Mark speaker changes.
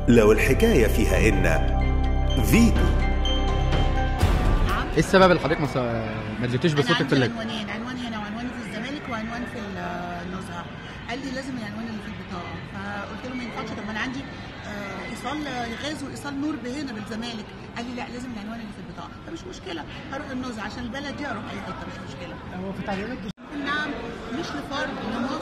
Speaker 1: لو الحكاية فيها إن فيتو
Speaker 2: ايه السبب اللي حضرتك ما ص- ما اديتوش
Speaker 3: انا
Speaker 2: بصوتك
Speaker 3: عندي
Speaker 2: في اللجنه؟
Speaker 3: عنوانين عنوان هنا وعنوان في الزمالك وعنوان في النزهه قال لي لازم العنوان اللي في البطاقه فقلت له ما ينفعش طب ما انا عندي آه، ايصال غاز وايصال نور هنا بالزمالك قال لي لا لازم العنوان اللي في البطاقه فمش مشكله هروح النزهه عشان البلد دي اروح اي حته مش مشكله
Speaker 4: هو في تعليمات
Speaker 3: نعم مش لفرد انما